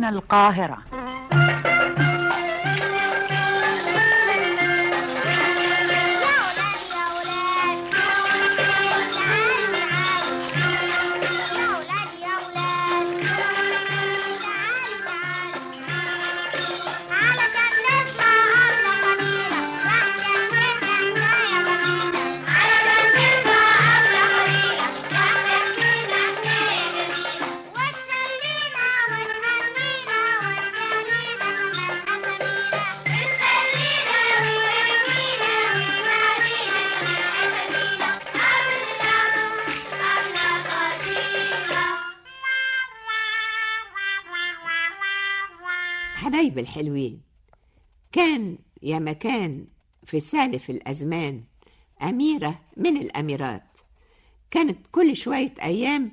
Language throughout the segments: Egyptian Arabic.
القاهرة حبايب الحلوين كان يا مكان في سالف الأزمان أميرة من الأميرات كانت كل شوية أيام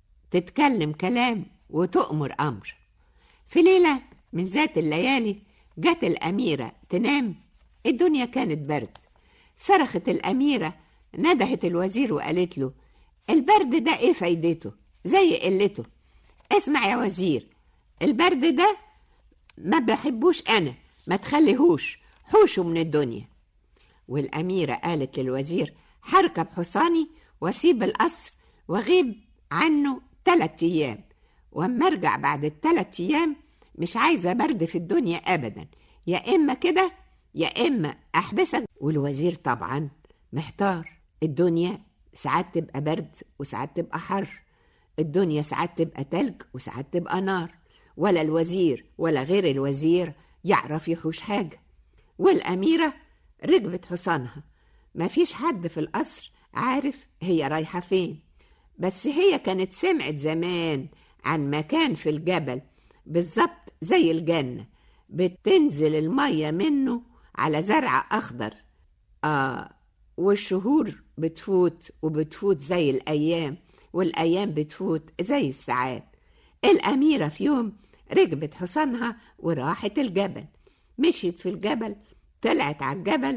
تتكلم كلام وتؤمر أمر في ليلة من ذات الليالي جت الأميرة تنام الدنيا كانت برد صرخت الأميرة ندهت الوزير وقالت له البرد ده إيه فايدته زي قلته اسمع يا وزير البرد ده ما بحبوش أنا ما تخليهوش حوشه من الدنيا والأميرة قالت للوزير هركب حصاني واسيب القصر واغيب عنه تلات أيام واما ارجع بعد التلات أيام مش عايزة برد في الدنيا أبدا يا إما كده يا إما أحبسك والوزير طبعا محتار الدنيا ساعات تبقى برد وساعات تبقى حر الدنيا ساعات تبقى تلج وساعات تبقى نار ولا الوزير ولا غير الوزير يعرف يحوش حاجة والأميرة ركبت حصانها مفيش حد في القصر عارف هي رايحة فين بس هي كانت سمعت زمان عن مكان في الجبل بالظبط زي الجنة بتنزل المية منه على زرع أخضر آه والشهور بتفوت وبتفوت زي الأيام والأيام بتفوت زي الساعات الأميرة في يوم ركبت حصانها وراحت الجبل مشيت في الجبل طلعت على الجبل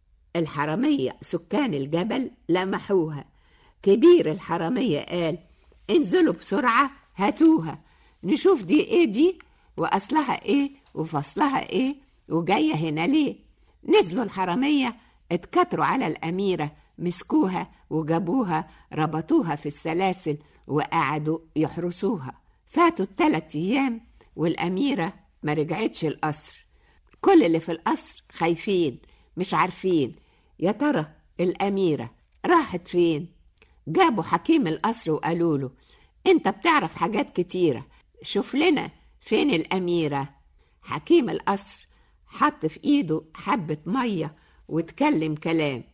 الحرامية سكان الجبل لمحوها كبير الحرامية قال انزلوا بسرعة هاتوها نشوف دي ايه دي وأصلها ايه وفصلها ايه وجاية هنا ليه نزلوا الحرامية اتكتروا على الأميرة مسكوها وجابوها ربطوها في السلاسل وقعدوا يحرسوها فاتوا التلات أيام والأميرة ما رجعتش القصر كل اللي في القصر خايفين مش عارفين يا ترى الأميرة راحت فين جابوا حكيم القصر وقالوا له انت بتعرف حاجات كتيرة شوف لنا فين الأميرة حكيم القصر حط في ايده حبة مية واتكلم كلام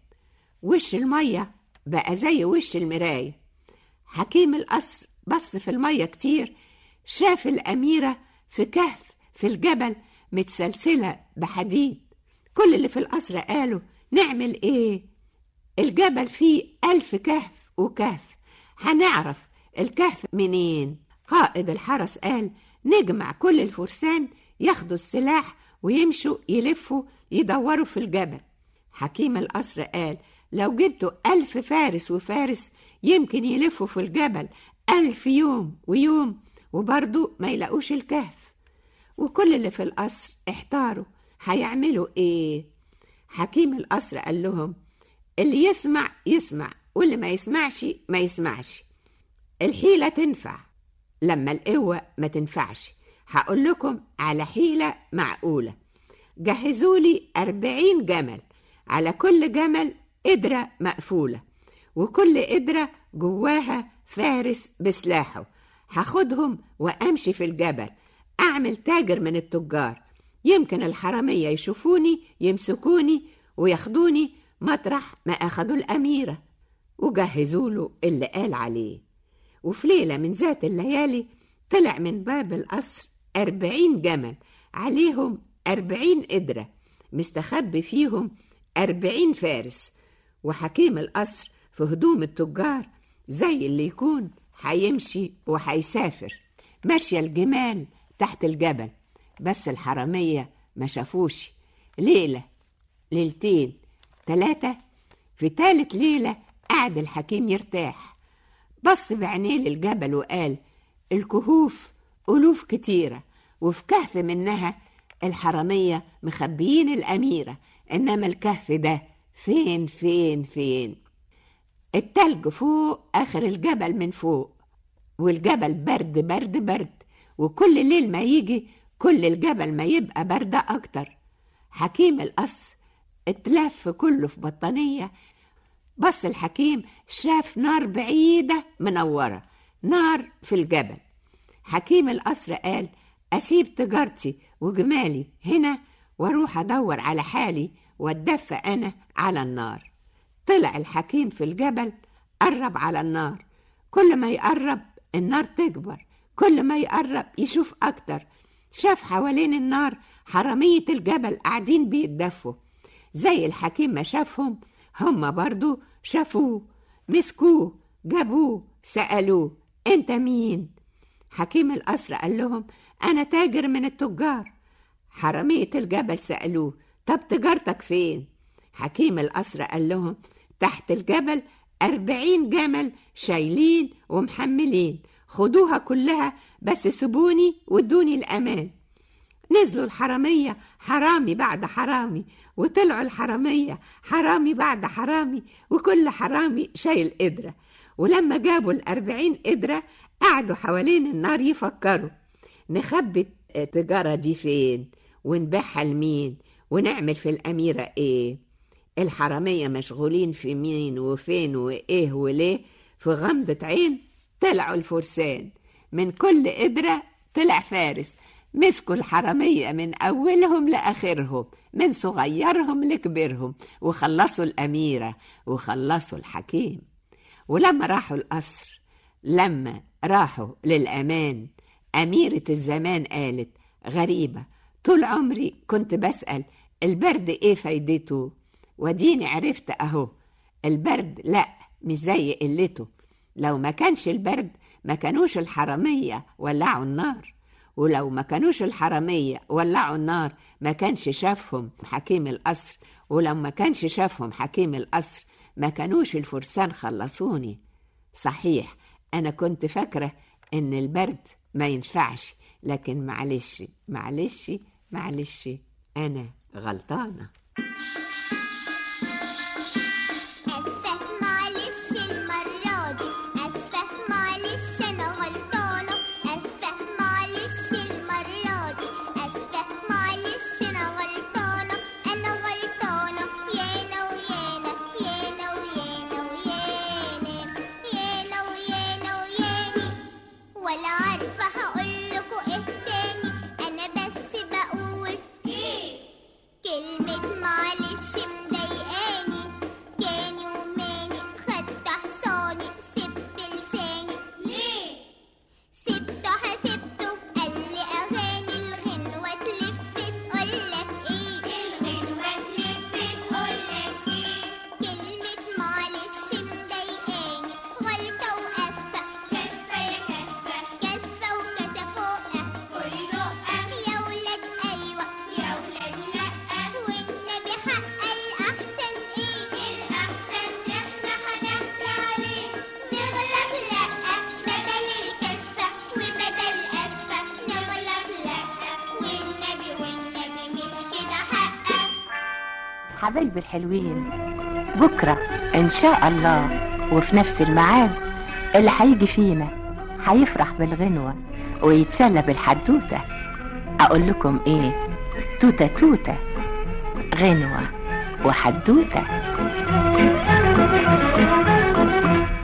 وش المية بقى زي وش المراية حكيم القصر بص في المية كتير شاف الأميرة في كهف في الجبل متسلسلة بحديد كل اللي في القصر قالوا نعمل ايه الجبل فيه ألف كهف وكهف هنعرف الكهف منين قائد الحرس قال نجمع كل الفرسان ياخدوا السلاح ويمشوا يلفوا يدوروا في الجبل حكيم القصر قال لو جبتوا ألف فارس وفارس يمكن يلفوا في الجبل ألف يوم ويوم وبرضو ما يلاقوش الكهف وكل اللي في القصر احتاروا هيعملوا ايه حكيم القصر قال لهم اللي يسمع يسمع واللي ما يسمعش ما يسمعش الحيلة تنفع لما القوة ما تنفعش هقول لكم على حيلة معقولة جهزوا لي أربعين جمل على كل جمل قدرة مقفولة وكل قدرة جواها فارس بسلاحه هاخدهم وأمشي في الجبل أعمل تاجر من التجار يمكن الحرامية يشوفوني يمسكوني وياخدوني مطرح ما أخدوا الأميرة وجهزوا له اللي قال عليه وفي ليلة من ذات الليالي طلع من باب القصر أربعين جمل عليهم أربعين قدرة مستخبي فيهم أربعين فارس وحكيم القصر في هدوم التجار زي اللي يكون هيمشي وهيسافر ماشية الجمال تحت الجبل بس الحرامية ما شافوش ليلة ليلتين تلاتة في تالت ليلة قعد الحكيم يرتاح بص بعينيه للجبل وقال الكهوف ألوف كتيرة وفي كهف منها الحرامية مخبيين الأميرة إنما الكهف ده فين فين فين التلج فوق آخر الجبل من فوق والجبل برد برد برد وكل ليل ما يجي كل الجبل ما يبقى برد أكتر حكيم القص اتلف كله في بطانية بص الحكيم شاف نار بعيدة منورة نار في الجبل حكيم القصر قال أسيب تجارتي وجمالي هنا واروح أدور على حالي واتدفى أنا على النار طلع الحكيم في الجبل قرب على النار كل ما يقرب النار تكبر كل ما يقرب يشوف أكتر شاف حوالين النار حرامية الجبل قاعدين بيتدفوا زي الحكيم ما شافهم هم برضو شافوه مسكوه جابوه سألوه انت مين حكيم القصر قال لهم انا تاجر من التجار حرامية الجبل سألوه طب تجارتك فين حكيم القصر قال لهم تحت الجبل أربعين جمل شايلين ومحملين خدوها كلها بس سيبوني وادوني الأمان نزلوا الحرامية حرامي بعد حرامي وطلعوا الحرامية حرامي بعد حرامي وكل حرامي شايل قدرة ولما جابوا الأربعين قدرة قعدوا حوالين النار يفكروا نخبي التجارة دي فين ونبيعها لمين ونعمل في الأميرة إيه الحرامية مشغولين في مين وفين وإيه وليه في غمضة عين طلعوا الفرسان من كل قدرة طلع فارس مسكوا الحرامية من أولهم لآخرهم من صغيرهم لكبيرهم وخلصوا الأميرة وخلصوا الحكيم ولما راحوا القصر لما راحوا للأمان أميرة الزمان قالت غريبة طول عمري كنت بسأل البرد إيه فايدته وديني عرفت أهو البرد لأ مش زي قلته لو ما كانش البرد ما كانوش الحرامية ولعوا النار ولو ما كانوش الحرامية ولعوا النار ما كانش شافهم حكيم القصر ولو ما كانش شافهم حكيم القصر ما كانوش الفرسان خلصوني صحيح أنا كنت فاكرة إن البرد ما ينفعش لكن معلش معلش معلش أنا غلطانة أسفة معلش المرة دي أسفة معلش أنا غلطانة أسفة معلش المرة دي أسفة معلش أنا غلطانة أنا غلطانة يانا ويانا يانا ويانا ويانا يانا ويانا وياني ولا عارفة هقولكوا إيه تاني أنا بس بقول إيه كلمة معلش مضايقاني كاني وماني خدت حصاني سبت لساني ليه؟ سبته حسبته قال لي أغاني الغنوة تلف تقولك إيه الغنوة تلف تقولك إيه كلمة معلش مضايقاني غلطة وأسفة كسفة يا كسفة كسفة وكسفوقة قولي دقة يا ولاد أيوة يا ولاد لأ والنبي حق الأحسن إيه الأحسن إحنا هنحكي عليه نغلط لأ بدل الكسفة وبدل أسفة نغلط لأ والنبي والنبي مش كده حقك حبايبي الحلوين بكرة إن شاء الله وفي نفس الميعاد اللي هيجي فينا هيفرح بالغنوة ويتسلى بالحدوتة أقول لكم إيه توتة توتة غنوة وحدوتة